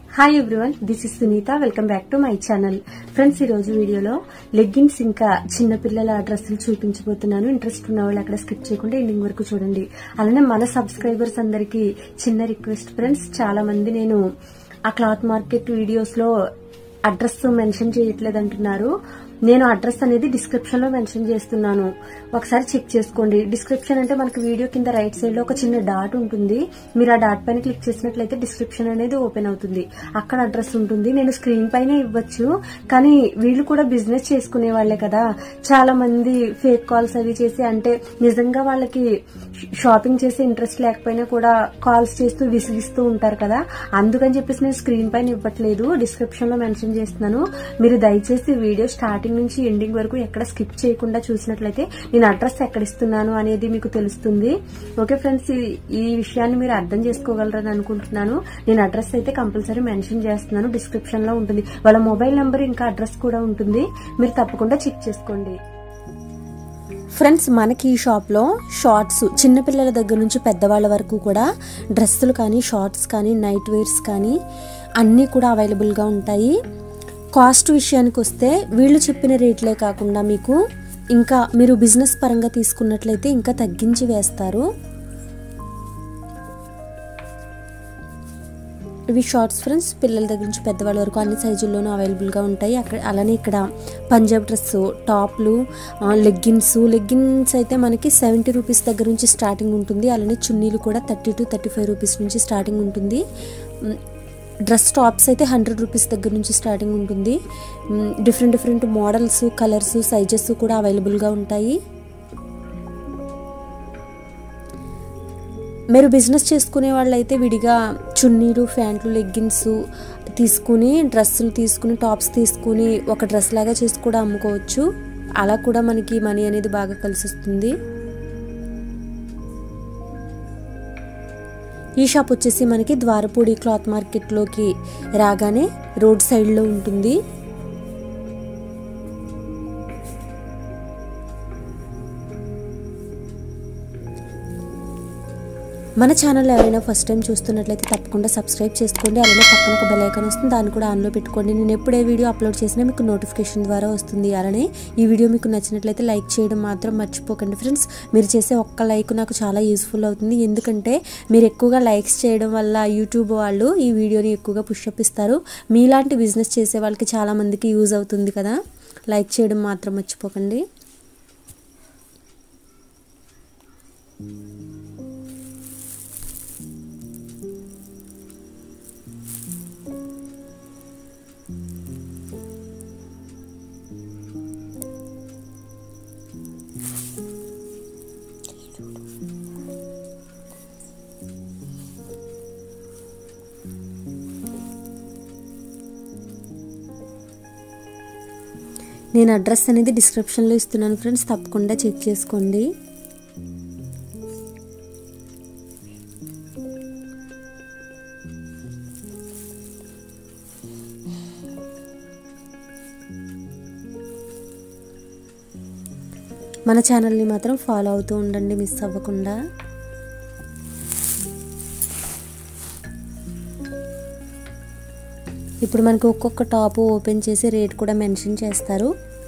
Hi everyone this is Sunitha welcome back to my channel friends ఈ రోజు వీడియోలో leggings ఇంకా చిన్న పిల్లల డ్రెస్సులు చూపించబోతున్నాను ఇంట్రెస్ట్ ఉన్న వాళ్ళు అక్కడ స్కిప్ చేయకుండా ఎండింగ్ వరకు చూడండి అలానే మన సబ్స్క్రైబర్స్ అందరికి చిన్న రిక్వెస్ట్ ఫ్రెండ్స్ చాలా మంది నేను ఆ క్లాత్ మార్కెట్ వీడియోస్ లో అడ్రస్ మెన్షన్ చేయట్లేదు అంటున్నారు నేను అడ్రస్ అనేది డిస్క్రిప్షన్ లో మెన్షన్ చేస్తున్నాను ఒకసారి చెక్ చేసుకోండి డిస్క్రిప్షన్ అంటే మనకి వీడియో కింద రైట్ సైడ్ లో ఒక చిన్న డాట్ ఉంటుంది మీరు ఆ డాట్ పైన క్లిక్ చేసినట్లయితే డిస్క్రిప్షన్ అనేది ఓపెన్ అవుతుంది అక్కడ అడ్రస్ ఉంటుంది నేను స్క్రీన్ పైన ఇవ్వచ్చు కానీ వీళ్ళు కూడా బిజినెస్ చేసుకునే వాళ్ళే కదా చాలా మంది ఫేక్ కాల్స్ అవి చేసి అంటే నిజంగా వాళ్ళకి షాపింగ్ చేసే ఇంట్రెస్ట్ లేకపోయినా కూడా కాల్స్ చేస్తూ విసిగిస్తూ ఉంటారు కదా అందుకని చెప్పేసి నేను స్క్రీన్ పైన ఇవ్వట్లేదు డిస్క్రిప్షన్ లో మెన్షన్ చేస్తున్నాను మీరు దయచేసి వీడియో స్టార్టింగ్ నుంచి ఎండింగ్ వరకు ఎక్కడ స్కిప్ చేయకుండా చూసినట్లయితే నేను అడ్రస్ ఎక్కడ ఇస్తున్నాను అనేది మీకు తెలుస్తుంది ఓకే ఫ్రెండ్స్ ఈ- ఈ విషయాన్ని మీరు అర్థం చేసుకోగలరని అనుకుంటున్నాను నేను అడ్రస్ అయితే కంపల్సరీ మెన్షన్ చేస్తున్నాను డిస్క్రిప్షన్ లో ఉంటుంది వాళ్ళ మొబైల్ నెంబర్ ఇంకా అడ్రస్ కూడా ఉంటుంది మీరు తప్పకుండా చెక్ చేసుకోండి ఫ్రెండ్స్ మనకి ఈ షాప్లో షార్ట్స్ చిన్నపిల్లల దగ్గర నుంచి పెద్దవాళ్ళ వరకు కూడా డ్రెస్సులు కానీ షార్ట్స్ కానీ నైట్ వేర్స్ కానీ అన్నీ కూడా అవైలబుల్గా ఉంటాయి కాస్ట్ విషయానికి వస్తే వీళ్ళు చెప్పిన రేట్లే కాకుండా మీకు ఇంకా మీరు బిజినెస్ పరంగా తీసుకున్నట్లయితే ఇంకా తగ్గించి వేస్తారు ఇవి షార్ట్స్ ఫ్రెండ్స్ పిల్లల దగ్గర నుంచి పెద్దవాళ్ళ వరకు అన్ని సైజుల్లోనూ అవైలబుల్గా ఉంటాయి అక్కడ అలానే ఇక్కడ పంజాబ్ డ్రెస్ టాప్లు లెగ్గిన్స్ లెగ్గిన్స్ అయితే మనకి సెవెంటీ రూపీస్ దగ్గర నుంచి స్టార్టింగ్ ఉంటుంది అలానే చున్నీలు కూడా thirty two thirty five rupees నుంచి స్టార్టింగ్ ఉంటుంది మ్, డ్రెస్ టాప్స్ అయితే హండ్రెడ్ రూపీస్ దగ్గర నుంచి స్టార్టింగ్ ఉంటుంది hmm, different different models colours sizes కూడా అవైలబుల్గా ఉంటాయి మీరు బిజినెస్ చేసుకునే వాళ్ళైతే విడిగా చున్నీలు ప్యాంట్లు లెగ్గిన్స్ తీసుకుని డ్రెస్సులు తీసుకుని టాప్స్ తీసుకుని ఒక డ్రెస్ లాగా చేసి కూడా అమ్ముకోవచ్చు అలా కూడా మనకి మనీ అనేది బాగా కలిసి వస్తుంది ఈ షాప్ వచ్చేసి మనకి ద్వారపూడి క్లాత్ మార్కెట్లోకి రాగానే రోడ్ సైడ్లో ఉంటుంది మన ఛానల్ ఎవరైనా ఫస్ట్ టైం చూస్తున్నట్లయితే తప్పకుండా సబ్స్క్రైబ్ చేసుకోండి అలానే పక్కన ఒక బెల్ ఐకాన్ వస్తుంది దాన్ని కూడా ఆన్లో పెట్టుకోండి నేను ఎప్పుడు ఏ వీడియో అప్లోడ్ చేసినా మీకు నోటిఫికేషన్ ద్వారా వస్తుంది అలానే ఈ వీడియో మీకు నచ్చినట్లయితే లైక్ చేయడం మాత్రం మర్చిపోకండి ఫ్రెండ్స్ మీరు చేసే ఒక్క లైక్ నాకు చాలా యూస్ఫుల్ అవుతుంది ఎందుకంటే మీరు ఎక్కువగా లైక్స్ చేయడం వల్ల యూట్యూబ్ వాళ్ళు ఈ వీడియోని ఎక్కువగా పుషప్ ఇస్తారు మీలాంటి బిజినెస్ చేసే వాళ్ళకి చాలా మందికి యూజ్ అవుతుంది కదా లైక్ చేయడం మాత్రం మర్చిపోకండి నేను అడ్రస్ అనేది డిస్క్రిప్షన్లో ఇస్తున్నాను ఫ్రెండ్స్ తప్పకుండా చెక్ చేసుకోండి మన ఛానల్ని మాత్రం ఫాలో అవుతూ ఉండండి మిస్ అవ్వకుండా ఇప్పుడు మనకి ఒక్కొక్క టాప్ ఓపెన్ చేసి రేట్ కూడా మెన్షన్ చేస్తారు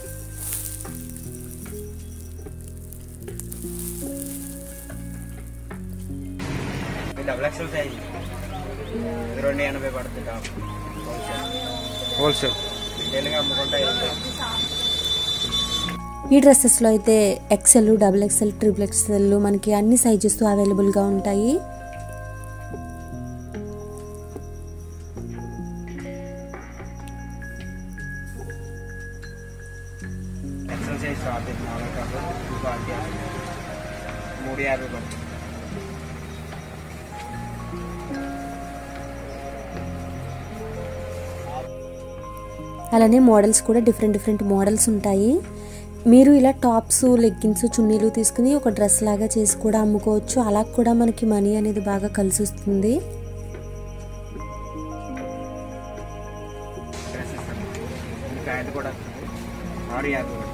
ఇది డబుల్ ఎక్స్ఎల్ సైజ్ ఇది రెండు ఎనభై పడుతుంది టాప్ హోల్సేల్ హోల్సేల్ రిటైల్గా అమ్ముకుంటే ఐదు వందలు. ఈ డ్రెస్సెస్లో అయితే XL double XL triple XL మనకి అన్ని సైజెస్ అవైలబుల్గా ఉంటాయి ఎక్స్ఎల్ సైజ్ షార్ట్ ఇది నాలుగు కప్పు టూ క్వాలిటీ మూడు యాభై పడుతుంది అలానే మోడల్స్ కూడా డిఫరెంట్ డిఫరెంట్ మోడల్స్ ఉంటాయి మీరు ఇలా టాప్స్ లెగ్గిన్స్ చున్నీలు తీసుకుని ఒక డ్రెస్ లాగా చేసి కూడా అమ్ముకోవచ్చు అలా కూడా మనకి మనీ అనేది బాగా కలిసి వస్తుంది డ్రెస్ ఇస్తాను ఇది ప్యాంట్ కూడా ఆరు యాభై పడుతుంది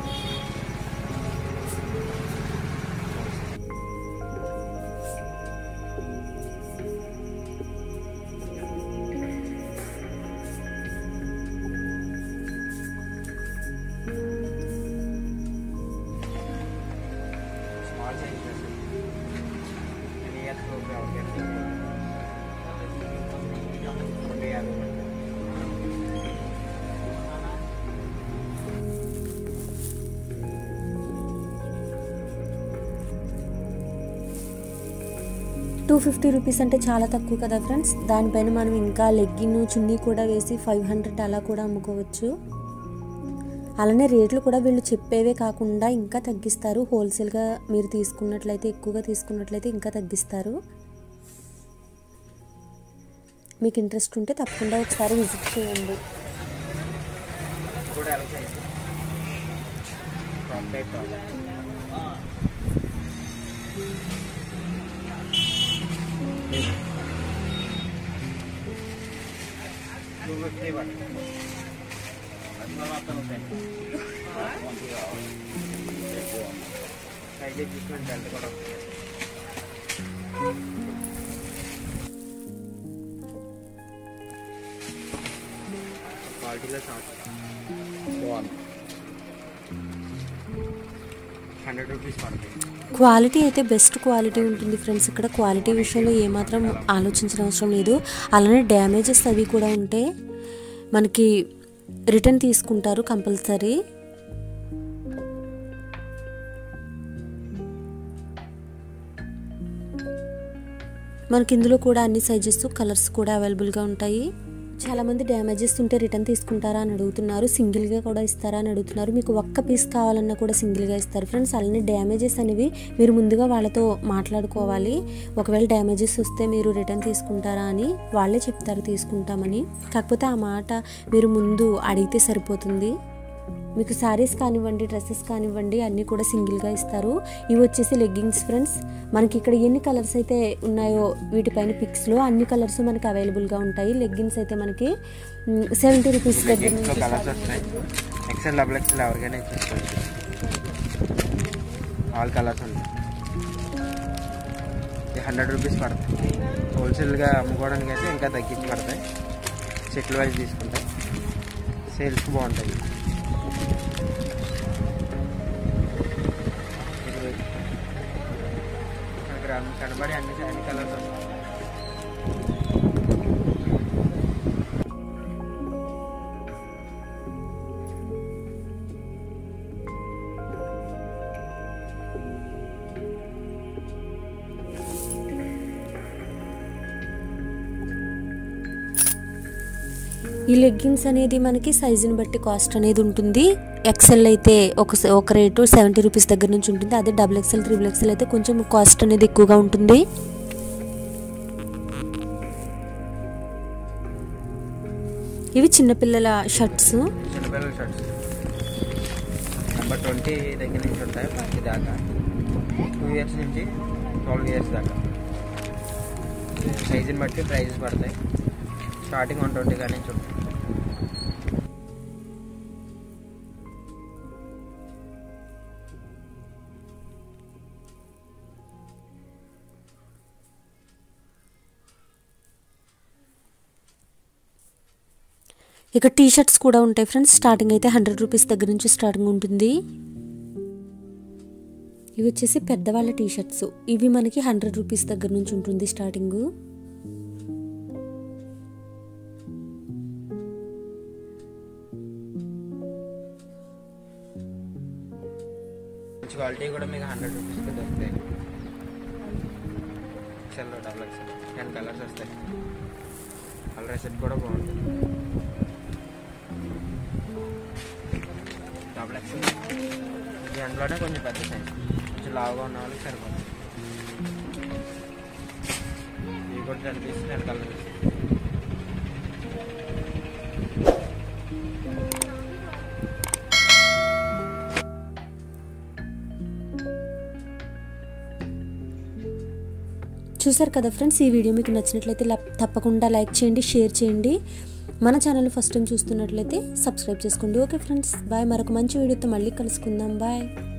ఫిఫ్టీ రూపీస్ అంటే చాలా తక్కువ కదా ఫ్రెండ్స్ దానిపైన మనం ఇంకా లెగ్గిన్ చున్నీ కూడా వేసి ఫైవ్ హండ్రెడ్ అలా కూడా అమ్ముకోవచ్చు అలానే రేట్లు కూడా వీళ్ళు చెప్పేవే కాకుండా ఇంకా తగ్గిస్తారు హోల్సేల్గా మీరు తీసుకున్నట్లయితే ఎక్కువగా తీసుకున్నట్లయితే ఇంకా తగ్గిస్తారు మీకు ఇంట్రెస్ట్ ఉంటే తప్పకుండా ఒకసారి విజిట్ చేయండి కూడా ఎలా size frock type top two fifty పడుతుంది సైజ్ చూసుకుని బెల్ట్ కూడా వస్తుంది. క్వాలిటీలో షార్ట్ బాగుంది హండ్రెడ్ రూపీస్ పడుతుంది క్వాలిటీ అయితే బెస్ట్ క్వాలిటీ ఉంటుంది ఫ్రెండ్స్ ఇక్కడ క్వాలిటీ విషయంలో ఏమాత్రం ఆలోచించిన అవసరం లేదు అలానే డ్యామేజెస్ అవి కూడా ఉంటే మనకి రిటర్న్ తీసుకుంటారు కంపల్సరీ మనకి ఇందులో కూడా అన్ని సైజెస్ కలర్స్ కూడా అవైలబుల్గా ఉంటాయి చాలామంది డ్యామేజెస్ ఉంటే రిటర్న్ తీసుకుంటారా అని అడుగుతున్నారు సింగిల్గా కూడా ఇస్తారా అని అడుగుతున్నారు మీకు ఒక్క పీస్ కావాలన్నా కూడా సింగిల్గా ఇస్తారు ఫ్రెండ్స్ అలానే డ్యామేజెస్ అనేవి మీరు ముందుగా వాళ్ళతో మాట్లాడుకోవాలి ఒకవేళ డ్యామేజెస్ వస్తే మీరు రిటర్న్ తీసుకుంటారా అని వాళ్ళే చెప్తారు తీసుకుంటామని కాకపోతే ఆ మాట మీరు ముందు అడిగితే సరిపోతుంది మీకు శారీస్ కానివ్వండి డ్రెస్సెస్ కానివ్వండి అన్నీ కూడా సింగిల్గా ఇస్తారు ఇవి వచ్చేసి లెగ్గింగ్స్ ఫ్రెండ్స్ మనకి ఇక్కడ ఎన్ని కలర్స్ అయితే ఉన్నాయో వీటిపైన పిక్స్లో అన్ని కలర్స్ మనకి అవైలబుల్గా ఉంటాయి లెగ్గిన్స్ అయితే మనకి సెవెంటీ రూపీస్ దగ్గర లెగ్గిన్స్లో నుంచి కలర్స్ వస్తాయి ఎక్సెల్ డబుల్ ఎక్సెల్ ఎవరికైనా ఇచ్చేసుకోవచ్చు ఆల్ కలర్స్ ఉంటాయి ఇది హండ్రెడ్ రూపీస్ పడతాయి హోల్సేల్గా అమ్ముకోవడానికి అయితే ఇంకా తగ్గించి పడతాయి సెట్లు వైజ్ తీసుకుంటాయి సేల్స్ బాగుంటాయి ఇది మనకి రన్- కనబడి అన్ని అన్ని కలర్స్ వస్తాయి ఈ లెగ్గింగ్స్ అనేది మనకి సైజుని బట్టి కాస్ట్ అనేది ఉంటుంది ఎక్సెల్ అయితే ఒక స- ఒక రేటు సెవెంటీ రూపీస్ దగ్గర నుంచి ఉంటుంది అదే డబుల్ ఎక్సెల్ త్రిబుల్ ఎక్సెల్ అయితే కొంచెం కాస్ట్ అనేది ఎక్కువగా ఉంటుంది ఇవి చిన్నపిల్లల షర్ట్స్ చిన్నపిల్లల షర్ట్స్ నెంబర్ ట్వంటీ దగ్గర నుంచి ఉంటాయి ఫిఫ్టీ దాకా టూ ఇయర్స్ నుంచి ట్వెల్వ్ ఇయర్స్ దాకా సైజుని బట్టి ప్రైజెస్ పడతాయి స్టార్టింగ్ వన్ ట్వంటీ కానీ నుంచి ఉంటాయి ఇక టీ షర్ట్స్ కూడా ఉంటాయి ఫ్రెండ్స్ స్టార్టింగ్ అయితే హండ్రెడ్ రూపీస్ దగ్గర నుంచి స్టార్టింగ్ ఉంటుంది ఇవి వచ్చేసి పెద్దవాళ్ళ టీ షర్ట్స్ ఇవి మనకి హండ్రెడ్ రూపీస్ దగ్గర నుంచి ఉంటుంది స్టార్టింగ్ మంచి క్వాలిటీ కూడా మీకు హండ్రెడ్ రూపీస్కి దొరుకుతాయి ఎక్సెల్లో డబుల్ ఎక్సెల్ టెన్ కలర్స్ వస్తాయి కలర్ సెట్ కూడా బాగుంటుంది డబుల్ ఎక్సెల్ ఇది అందులోనే కొంచెం పెద్ద సైజ్ కొంచెం లావుగా ఉన్న వాళ్ళకి సరిపోతుంది ఇవి కూడా టెన్ పీస్ టెన్ కలర్స్ చూసారు కదా ఫ్రెండ్స్ ఈ వీడియో మీకు నచ్చినట్లయితే ల- తప్పకుండా లైక్ చేయండి షేర్ చేయండి మన ఛానల్ ఫస్ట్ టైం చూస్తున్నట్లయితే సబ్స్క్రైబ్ చేసుకోండి ఓకే ఫ్రెండ్స్ బాయ్ మరొక మంచి వీడియోతో మళ్ళీ కలుసుకుందాం బాయ్